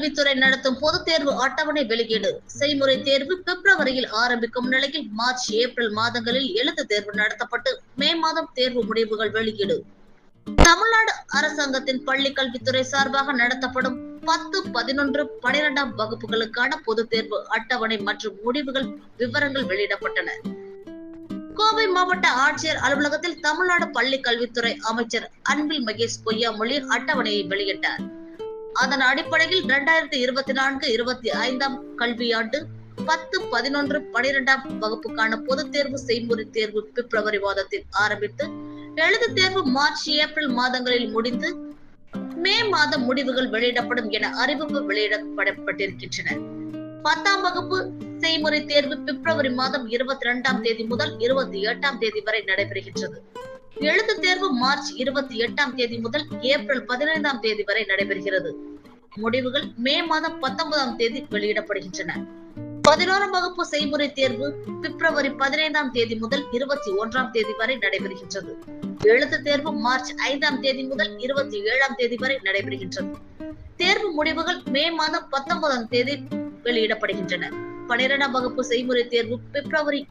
கல்வித்துறை நடத்தும் பொதுத் தேர்வு அட்டவணை வெளியீடு செய்முறை தேர்வு பிப்ரவரியில் ஆரம்பிக்கும் நிலையில் மார்ச் ஏப்ரல் மாதங்களில் எழுத்து தேர்வு நடத்தப்பட்டு மே மாதம் தேர்வு முடிவுகள் வெளியீடு தமிழ்நாடு அரசாங்கத்தின் பள்ளி கல்வித்துறை சார்பாக நடத்தப்படும் பத்து பதினொன்று பனிரெண்டாம் வகுப்புகளுக்கான பொதுத் தேர்வு அட்டவணை மற்றும் முடிவுகள் விவரங்கள் வெளியிடப்பட்டன கோவை மாவட்ட ஆட்சியர் அலுவலகத்தில் தமிழ்நாடு பள்ளி கல்வித்துறை அமைச்சர் அன்பில் மகேஷ் பொய்யாமொழி அட்டவணையை வெளியிட்டார் அதன் அடிப்படையில் இரண்டாயிரத்தி இருபத்தி நான்கு இருபத்தி ஐந்தாம் கல்வியாண்டு பத்து பதினொன்று பனிரெண்டாம் வகுப்புக்கான பொதுத் தேர்வு செய்முறை தேர்வு பிப்ரவரி மாதத்தில் ஆரம்பித்து எழுத்து தேர்வு மார்ச் ஏப்ரல் மாதங்களில் முடிந்து மே மாதம் முடிவுகள் வெளியிடப்படும் என அறிவிப்பு வெளியிடப்பட்டிருக்கின்றன பத்தாம் வகுப்பு செய்முறை தேர்வு பிப்ரவரி மாதம் இருபத்தி இரண்டாம் தேதி முதல் இருபத்தி எட்டாம் தேதி வரை நடைபெறுகின்றது எழுத்து தேர்வு மார்ச் இருபத்தி எட்டாம் தேதி முதல் ஏப்ரல் பதினைந்தாம் தேதி வரை நடைபெறுகிறது முடிவுகள் மே மாதம் பத்தொன்பதாம் தேதி வெளியிடப்படுகின்றன பதினோராம் வகுப்பு செய்முறை தேர்வு பிப்ரவரி பதினைந்தாம் தேதி முதல் இருபத்தி ஒன்றாம் தேதி வரை நடைபெறுகின்றது எழுத்து தேர்வு மார்ச் ஐந்தாம் தேதி முதல் இருபத்தி ஏழாம் தேதி வரை நடைபெறுகின்றது தேர்வு முடிவுகள் மே மாதம் பத்தொன்பதாம் தேதி வெளியிடப்படுகின்றன பனிரெண்டாம் வகுப்பு செய்முறை தேர்வு பிப்ரவரி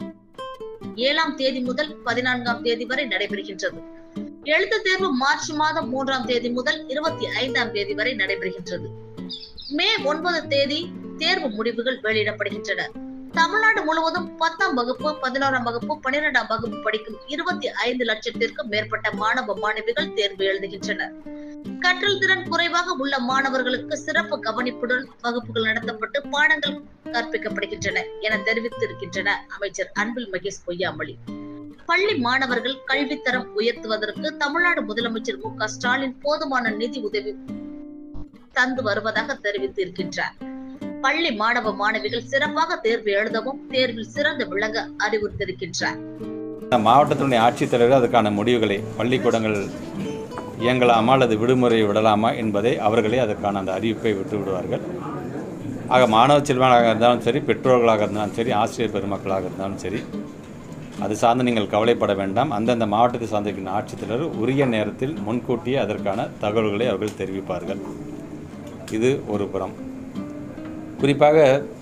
ஏழாம் தேதி முதல் பதினான்காம் தேதி வரை நடைபெறுகின்றது எழுத்து தேர்வு மார்ச் மாதம் மூன்றாம் தேதி முதல் இருபத்தி ஐந்தாம் தேதி வரை நடைபெறுகின்றது மே ஒன்பது தேதி தேர்வு முடிவுகள் வெளியிடப்படுகின்றன தமிழ்நாடு முழுவதும் பத்தாம் வகுப்பு பதினோராம் வகுப்பு பனிரெண்டாம் வகுப்பு படிக்கும் இருபத்தி ஐந்து லட்சத்திற்கும் மேற்பட்ட மாணவ மாணவிகள் தேர்வு எழுதுகின்றனர் கற்றல் திறன் குறைவாக உள்ள மாணவர்களுக்கு சிறப்பு கவனிப்புடன் வகுப்புகள் நடத்தப்பட்டு பாடங்கள் கற்பிக்கப்படுகின்றன என தெரிவித்திருக்கின்றன அமைச்சர் அன்பில் மகேஷ் பொய்யாமொழி பள்ளி மாணவர்கள் கல்வித்தரம் உயர்த்துவதற்கு தமிழ்நாடு முதலமைச்சர் மு க ஸ்டாலின் போதுமான நிதி உதவி தந்து வருவதாக தெரிவித்திருக்கின்றார் பள்ளி மாணவ மாணவிகள் சிறப்பாக தேர்வு எழுதவும் தேர்வில் சிறந்து விளங்க அறிவுறுத்திருக்கின்றார் மாவட்டத்தினுடைய ஆட்சித்தலைவர் அதுக்கான முடிவுகளை பள்ளிக்கூடங்கள் இயங்கலாமா அல்லது விடுமுறை விடலாமா என்பதை அவர்களே அதற்கான அந்த அறிவிப்பை விட்டு விடுவார்கள் ஆக மாணவ செல்வங்களாக இருந்தாலும் சரி பெற்றோர்களாக இருந்தாலும் சரி ஆசிரியர் பெருமக்களாக இருந்தாலும் சரி அது சார்ந்து நீங்கள் கவலைப்பட வேண்டாம் அந்தந்த மாவட்டத்தை சார்ந்திருக்கின்ற ஆட்சித்தலைவர் உரிய நேரத்தில் முன்கூட்டியே அதற்கான தகவல்களை அவர்கள் தெரிவிப்பார்கள் இது ஒரு புறம் குறிப்பாக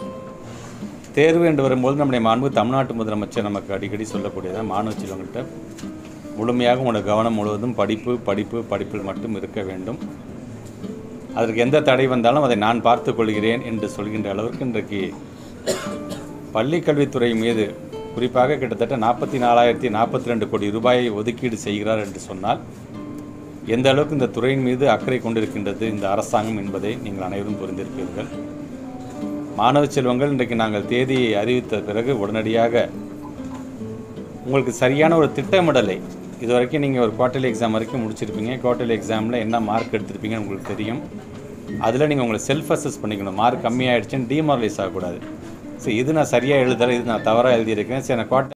தேர்வு என்று வரும்போது நம்முடைய மாண்பு தமிழ்நாட்டு முதலமைச்சர் நமக்கு அடிக்கடி சொல்லக்கூடியது மாணவ செல்வங்கள்கிட்ட முழுமையாக உங்களோட கவனம் முழுவதும் படிப்பு படிப்பு படிப்பில் மட்டும் இருக்க வேண்டும் அதற்கு எந்த தடை வந்தாலும் அதை நான் பார்த்துக் கொள்கிறேன் என்று சொல்கின்ற அளவிற்கு இன்றைக்கு பள்ளி கல்வித்துறை மீது குறிப்பாக கிட்டத்தட்ட நாற்பத்தி நாலாயிரத்தி நாற்பத்தி ரெண்டு கோடி ரூபாயை ஒதுக்கீடு செய்கிறார் என்று சொன்னால் எந்த அளவுக்கு இந்த துறையின் மீது அக்கறை கொண்டிருக்கின்றது இந்த அரசாங்கம் என்பதை நீங்கள் அனைவரும் புரிந்திருப்பீர்கள் மாணவ செல்வங்கள் இன்றைக்கு நாங்கள் தேதியை அறிவித்த பிறகு உடனடியாக உங்களுக்கு சரியான ஒரு திட்டமிடலை இது வரைக்கும் நீங்கள் ஒரு குவார்டர்லி எக்ஸாம் வரைக்கும் முடிச்சிருப்பீங்க குவார்டர்லி எக்ஸாமில் என்ன மார்க் எடுத்திருப்பீங்கன்னு உங்களுக்கு தெரியும் அதில் நீங்கள் உங்களை செல்ஃப் அசஸ் பண்ணிக்கணும் மார்க் கம்மியாயிடுச்சுன்னு டிமாரலைஸ் ஆகக்கூடாது சரி இது நான் சரியாக எழுதலை இது நான் தவறாக எழுதியிருக்கேன் சரி நான் குவார்டர்